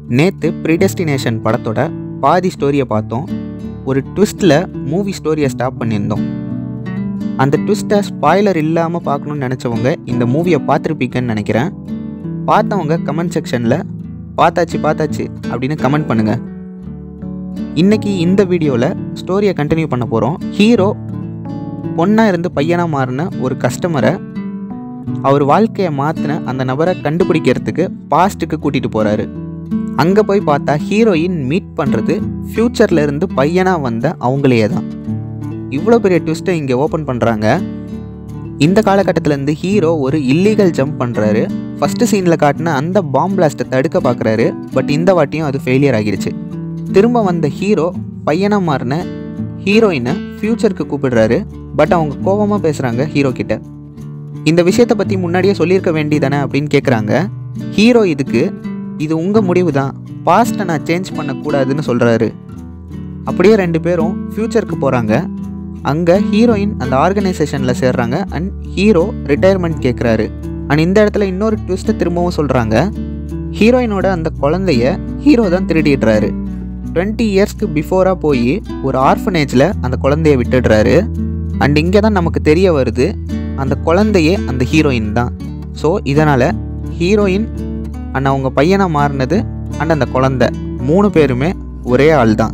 நேற்று ப்ரீடெஸ்டினேஷன் படத்தோட பாதி ஸ்டோரியை பார்த்தோம் ஒரு ட்விஸ்ட்டில் மூவி ஸ்டோரியை ஸ்டாப் பண்ணியிருந்தோம் அந்த ட்விஸ்ட்டை ஸ்பாய்லர் இல்லாமல் பார்க்கணுன்னு நினச்சவங்க இந்த மூவியை பார்த்துருப்பீங்கன்னு நினைக்கிறேன் பார்த்தவங்க கமெண்ட் செக்ஷனில் பார்த்தாச்சு பார்த்தாச்சு அப்படின்னு கமெண்ட் பண்ணுங்கள் இன்னைக்கு இந்த வீடியோவில் ஸ்டோரியை கண்டினியூ பண்ண போகிறோம் ஹீரோ பொண்ணாக இருந்து பையனாக மாறின ஒரு கஸ்டமரை அவர் வாழ்க்கையை மாற்றின அந்த நபரை கண்டுபிடிக்கிறதுக்கு பாஸ்ட்டுக்கு கூட்டிகிட்டு போகிறாரு அங்கே போய் பார்த்தா ஹீரோயின் மீட் பண்ணுறது ஃப்யூச்சரில் இருந்து பையனாக வந்த அவங்களையே தான் இவ்வளோ பெரிய ட்விஸ்ட்டை இங்கே ஓப்பன் பண்ணுறாங்க இந்த காலகட்டத்திலேருந்து ஹீரோ ஒரு இல்லீகல் ஜம்ப் பண்ணுறாரு ஃபஸ்ட்டு சீனில் காட்டின அந்த பாம் பிளாஸ்ட்டை தடுக்க பார்க்குறாரு பட் இந்த வாட்டியும் அது ஃபெயிலியர் ஆகிடுச்சு திரும்ப வந்த ஹீரோ பையனாக மாறின ஹீரோயினை ஃப்யூச்சருக்கு கூப்பிடுறாரு பட் அவங்க கோபமாக பேசுகிறாங்க ஹீரோ கிட்ட இந்த விஷயத்தை பற்றி முன்னாடியே சொல்லியிருக்க வேண்டியதானே அப்படின்னு கேட்குறாங்க ஹீரோ இதுக்கு இது உங்கள் முடிவு தான் பாஸ்ட்டை நான் சேஞ்ச் பண்ணக்கூடாதுன்னு சொல்கிறாரு அப்படியே ரெண்டு பேரும் ஃப்யூச்சருக்கு போகிறாங்க அங்கே ஹீரோயின் அந்த ஆர்கனைசேஷனில் சேர்றாங்க அண்ட் ஹீரோ ரிட்டையர்மெண்ட் கேட்குறாரு அண்ட் இந்த இடத்துல இன்னொரு ட்விஸ்ட்டை திரும்பவும் சொல்கிறாங்க ஹீரோயினோட அந்த குழந்தைய ஹீரோ தான் திருடிடுறாரு டுவெண்ட்டி இயர்ஸ்க்கு பிஃபோராக போய் ஒரு ஆர்ஃபனேஜில் அந்த குழந்தைய விட்டுடுறாரு அண்ட் இங்கே தான் நமக்கு தெரிய வருது அந்த குழந்தையே அந்த ஹீரோயின் தான் ஸோ இதனால் ஹீரோயின் அண்ட் அவங்க பையனாக மாறினது அண்ட் அந்த குழந்தை மூணு பேருமே ஒரே ஆள் தான்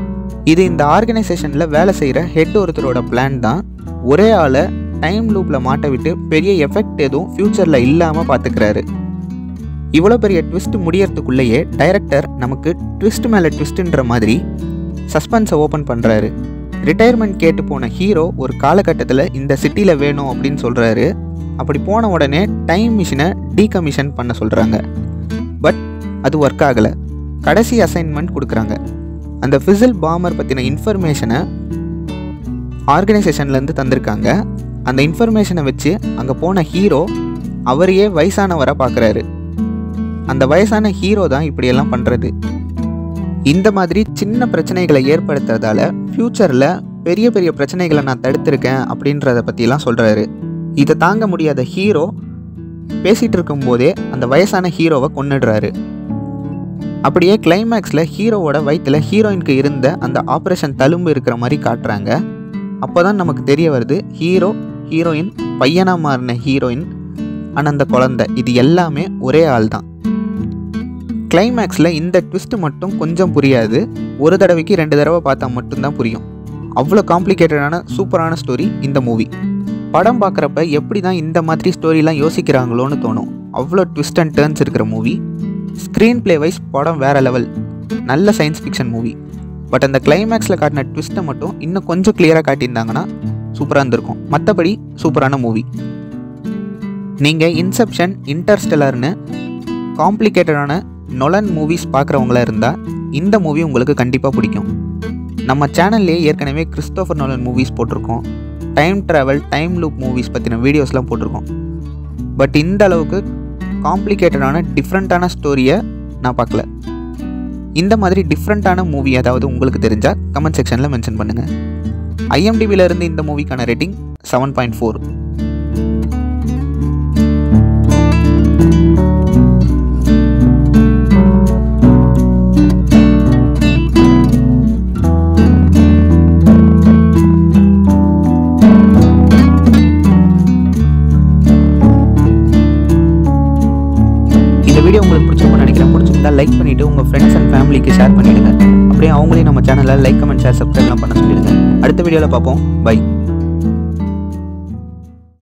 இது இந்த ஆர்கனைசேஷனில் வேலை செய்கிற ஹெட் ஒருத்தரோட பிளான் தான் ஒரே ஆளை டைம் லூப்பில் மாட்ட விட்டு பெரிய எஃபெக்ட் எதுவும் ஃப்யூச்சரில் இல்லாமல் பார்த்துக்கிறாரு இவ்வளோ பெரிய ட்விஸ்ட் முடியறதுக்குள்ளேயே டைரக்டர் நமக்கு ட்விஸ்ட் மேலே ட்விஸ்ட்டுன்ற மாதிரி சஸ்பென்ஸை ஓப்பன் பண்ணுறாரு ரிட்டையர்மெண்ட் கேட்டு போன ஹீரோ ஒரு காலகட்டத்தில் இந்த சிட்டியில் வேணும் அப்படின்னு சொல்கிறாரு அப்படி போன உடனே டைம் மிஷினை டீகமிஷன் பண்ண சொல்கிறாங்க பட் அது ஒர்க் ஆகலை கடைசி அசைன்மெண்ட் கொடுக்குறாங்க அந்த ஃபிசில் பாமர் பற்றின இன்ஃபர்மேஷனை ஆர்கனைசேஷன்லேருந்து தந்திருக்காங்க அந்த இன்ஃபர்மேஷனை வச்சு அங்கே போன ஹீரோ அவரையே வயசானவரை பார்க்குறாரு அந்த வயசான ஹீரோ தான் இப்படியெல்லாம் பண்ணுறது இந்த மாதிரி சின்ன பிரச்சனைகளை ஏற்படுத்துறதால ஃப்யூச்சரில் பெரிய பெரிய பிரச்சனைகளை நான் தடுத்திருக்கேன் அப்படின்றத பற்றிலாம் சொல்கிறாரு இதை தாங்க முடியாத ஹீரோ பேசிகிட்டு இருக்கும்போதே அந்த வயசான ஹீரோவை கொன்னுடுறாரு அப்படியே கிளைமேக்ஸில் ஹீரோவோட வயிற்றில் ஹீரோயினுக்கு இருந்த அந்த ஆப்ரேஷன் தழும்பு இருக்கிற மாதிரி காட்டுறாங்க அப்போ தான் நமக்கு தெரிய வருது ஹீரோ ஹீரோயின் பையனாக மாறின ஹீரோயின் ஆனால் அந்த குழந்தை இது எல்லாமே ஒரே ஆள் தான் கிளைமேக்ஸில் இந்த ட்விஸ்ட் மட்டும் கொஞ்சம் புரியாது ஒரு தடவைக்கு ரெண்டு தடவை பார்த்தா மட்டும்தான் புரியும் அவ்வளோ காம்ப்ளிகேட்டடான சூப்பரான ஸ்டோரி இந்த மூவி படம் பார்க்குறப்ப எப்படி தான் இந்த மாதிரி ஸ்டோரிலாம் யோசிக்கிறாங்களோன்னு தோணும் அவ்வளோ ட்விஸ்ட் அண்ட் டேர்ன்ஸ் இருக்கிற மூவி ஸ்க்ரீன் ப்ளே வைஸ் படம் வேறு லெவல் நல்ல சயின்ஸ் ஃபிக்ஷன் மூவி பட் அந்த கிளைமேக்ஸில் காட்டின ட்விஸ்ட்டை மட்டும் இன்னும் கொஞ்சம் கிளியராக காட்டியிருந்தாங்கன்னா சூப்பராக இருந்திருக்கும் மற்றபடி சூப்பரான மூவி நீங்கள் இன்செப்ஷன் இன்டர்ஸ்டெல்லர்னு காம்ப்ளிகேட்டடான நொலன் மூவிஸ் பார்க்குறவங்களா இருந்தால் இந்த மூவி உங்களுக்கு கண்டிப்பாக பிடிக்கும் நம்ம சேனல்லே ஏற்கனவே கிறிஸ்டோஃபர் நோலன் மூவிஸ் போட்டிருக்கோம் time travel time loop movies பற்றின வீடியோஸ்லாம் போட்டிருக்கோம் பட் இந்த அளவுக்கு காம்ப்ளிகேட்டடான டிஃப்ரெண்ட்டான ஸ்டோரியை நான் பார்க்கல இந்த மாதிரி டிஃப்ரெண்ட்டான மூவி ஏதாவது உங்களுக்கு தெரிஞ்சால் கமெண்ட் செக்ஷனில் மென்ஷன் பண்ணுங்கள் ஐஎம்டிபியில் இருந்து இந்த மூவிக்கான ரேட்டிங் செவன் பாயிண்ட் ஃபோர் இந்த வீடியோ உங்களுக்கு பிடிச்சிருக்கும்னு நினைக்கிறேன் பிடிச்சிருந்தா லைக் பண்ணிவிட்டு உங்கள் ஃப்ரெண்ட்ஸ் அண்ட் ஃபேமிலிக்கு ஷேர் பண்ணிவிடுங்க அப்படியே அவங்களையும் நம்ம சேனலில் லைக் கமெண்ட் ஷேர் சப்ஸ்கிரைப்லாம் பண்ண சொல்லிடுங்க அடுத்த வீடியோவில் பார்ப்போம் பை